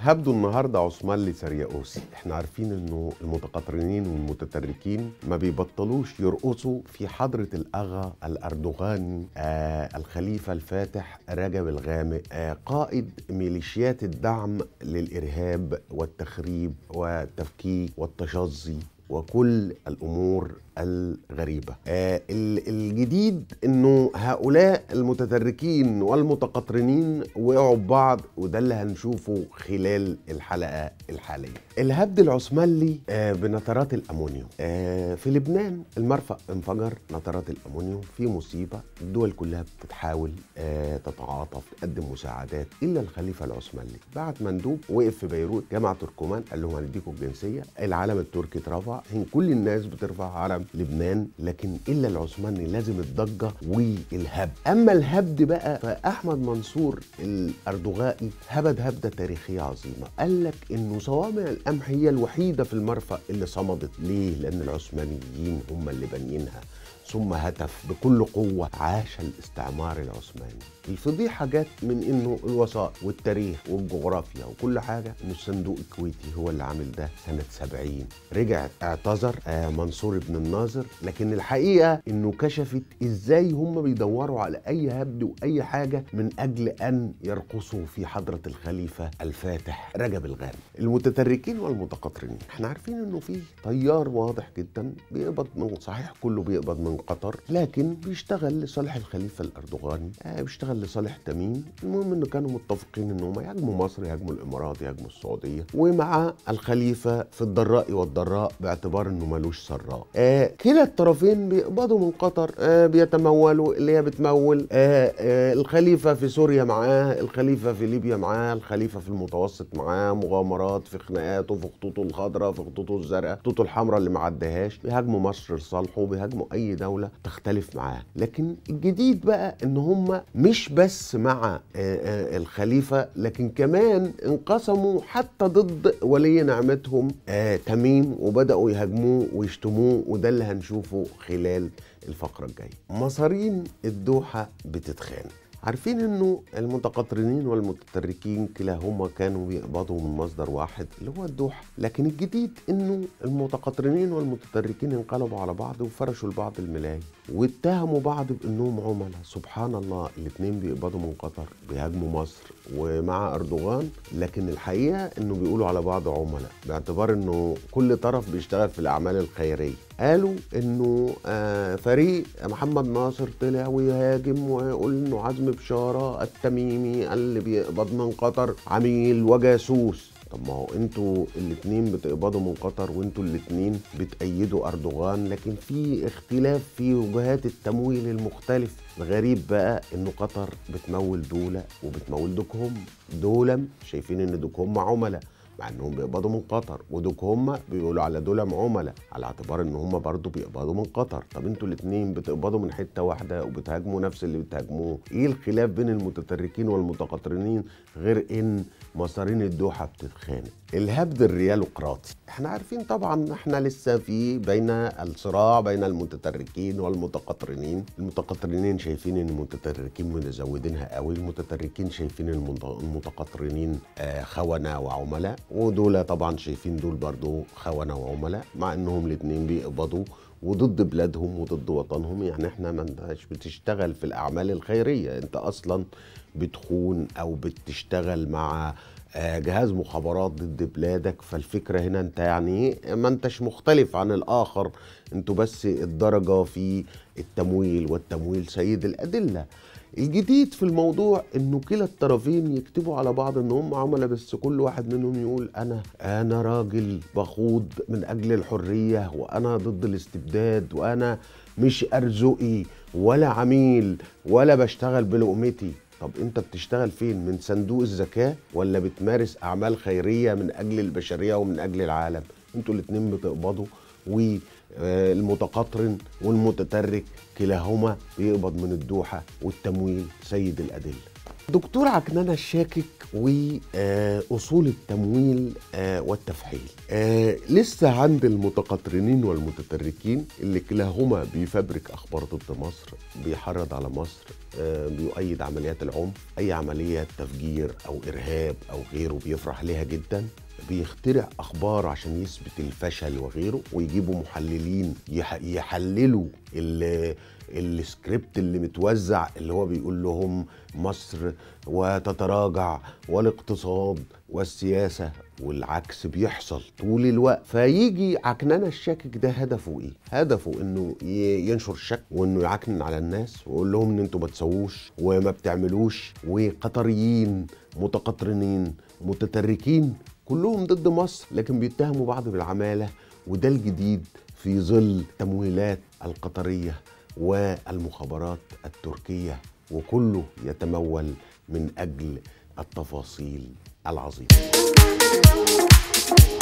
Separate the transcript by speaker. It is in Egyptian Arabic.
Speaker 1: هبدو النهارده عثمان سرياوسي احنا عارفين انه المتقطرنين والمتتركين ما بيبطلوش يرقصوا في حضرة الأغا الأردوغاني آه الخليفة الفاتح رجب الغامق آه قائد ميليشيات الدعم للإرهاب والتخريب والتفكيك والتشظي وكل الامور الغريبه آه الجديد انه هؤلاء المتتركين والمتقطرنين وقعوا ببعض وده اللي هنشوفه خلال الحلقه الحاليه الهبد العثماني آه بنترات الامونيوم آه في لبنان المرفأ انفجر نترات الامونيوم في مصيبه الدول كلها بتحاول آه تتعاطف تقدم مساعدات الا الخليفه العثماني بعت مندوب وقف في بيروت جامعه تركمان قال لهم هنديكم الجنسيه العلم التركي اترفع هن كل الناس بترفع علم لبنان لكن الا العثماني لازم الضجه والهبد اما الهبد بقى فاحمد منصور الاردوغائي هبد هبده تاريخيه عظيمه قال لك انه صوامع القمح هي الوحيده في المرفأ اللي صمدت ليه لان العثمانيين هم اللي بانيينها ثم هتف بكل قوة عاش الاستعمار العثماني الفضيحة جت من انه الوثائق والتاريخ والجغرافيا وكل حاجة انه الصندوق الكويتي هو اللي عامل ده سنة 70 رجع اعتذر آه منصور بن الناظر لكن الحقيقة انه كشفت ازاي هم بيدوروا على اي هبد واي حاجة من اجل ان يرقصوا في حضرة الخليفة الفاتح رجب الغامي المتتركين والمتقطرين احنا عارفين انه في تيار واضح جدا بيقبض من صحيح كله بيقبض من قطر لكن بيشتغل لصالح الخليفه الاردوغاني آه بيشتغل لصالح تميم المهم انه كانوا متفقين انهم يهاجموا مصر يهاجموا الامارات يهاجموا السعوديه ومع الخليفه في الضراء والضراء باعتبار انه ملوش سراء آه كلا الطرفين بيقبضوا من قطر آه بيتمولوا اللي هي بتمول آه آه الخليفه في سوريا معاه الخليفه في ليبيا معاه الخليفه في المتوسط معاه مغامرات في خناقاته في خطوطه الخضراء في خطوطه الزرقاء خطوطه الحمراء اللي ما عدهاش بيهاجموا مصر لصالحه بيهاجموا اي دولة تختلف معاه لكن الجديد بقى ان هم مش بس مع الخليفة لكن كمان انقسموا حتى ضد ولي نعمتهم تميم وبدأوا يهاجموه ويشتموه وده اللي هنشوفه خلال الفقرة الجاية مصارين الدوحة بتتخانق عارفين انه المتقطرنين والمتتركين كلاهما كانوا بيقبضوا من مصدر واحد اللي هو الدوحة لكن الجديد انه المتقطرنين والمتتركين انقلبوا على بعض وفرشوا لبعض الملاي واتهموا بعض بانهم عملاء سبحان الله الاثنين بيقبضوا من قطر بيهاجموا مصر ومع اردوغان لكن الحقيقه انه بيقولوا على بعض عملاء باعتبار انه كل طرف بيشتغل في الاعمال الخيريه قالوا انه آه فريق محمد ناصر طلع ويهاجم ويقول انه عزم بشاره التميمي اللي بيقبض من قطر عميل وجاسوس طب ما هو انتوا الاتنين بتقبضوا من قطر وانتوا الاتنين بتأيدوا اردوغان لكن في اختلاف في وجهات التمويل المختلف الغريب بقى ان قطر بتمول دولة وبتمول دوكهم دولة شايفين ان دوكهم عملاء مع انهم بيقبضوا من قطر ودوك هم بيقولوا على دول عملاء على اعتبار ان هم برضو بيقبضوا من قطر طب انتوا الاثنين بتقبضوا من حته واحده وبتهاجموا نفس اللي بتهاجموه ايه الخلاف بين المتتركين والمتقطرنين غير ان مصارين الدوحه بتتخانق الهبد الريالوقراطي احنا عارفين طبعا احنا لسه في بين الصراع بين المتتركين والمتقطرنين المتقطرنين شايفين ان المتتركين متزودينها قوي المتتركين شايفين المتقطرنين خونه وعملاء ودول طبعا شايفين دول برضو خونه وعملاء مع انهم الاثنين بيقبضوا وضد بلادهم وضد وطنهم يعني احنا ما انتش بتشتغل في الاعمال الخيريه انت اصلا بتخون او بتشتغل مع جهاز مخابرات ضد بلادك فالفكرة هنا انت يعني ما انتش مختلف عن الاخر انتوا بس الدرجة في التمويل والتمويل سيد الادلة الجديد في الموضوع انه كلا الطرفين يكتبوا على بعض ان هم عملاء بس كل واحد منهم يقول انا انا راجل بخوض من اجل الحريه وانا ضد الاستبداد وانا مش ارزقي ولا عميل ولا بشتغل بلقمتي طب انت بتشتغل فين من صندوق الزكاه ولا بتمارس اعمال خيريه من اجل البشريه ومن اجل العالم انتوا الاتنين بتقبضوا والمتقطرن والمتترك كلاهما بيقبض من الدوحة والتمويل سيد الأدلة دكتور عكنانة الشاكك وأصول التمويل آه، والتفعيل آه، لسه عند المتقطرنين والمتتركين اللي كلاهما بيفبرك أخبار ضد مصر بيحرض على مصر آه، بيؤيد عمليات العنف أي عملية تفجير أو إرهاب أو غيره بيفرح ليها جدا بيخترع اخبار عشان يثبت الفشل وغيره ويجيبوا محللين يح- يحللوا ال- السكريبت اللي متوزع اللي هو بيقول لهم مصر وتتراجع والاقتصاد والسياسه والعكس بيحصل طول الوقت فيجي عكننة الشاكك ده هدفه ايه؟ هدفه انه ي- ينشر الشك وانه يعكنن على الناس ويقول لهم ان انتوا ما تسووش وما بتعملوش وقطريين متقطرنين متتركين كلهم ضد مصر لكن بيتهموا بعض بالعماله وده الجديد في ظل التمويلات القطريه والمخابرات التركيه وكله يتمول من اجل التفاصيل العظيمه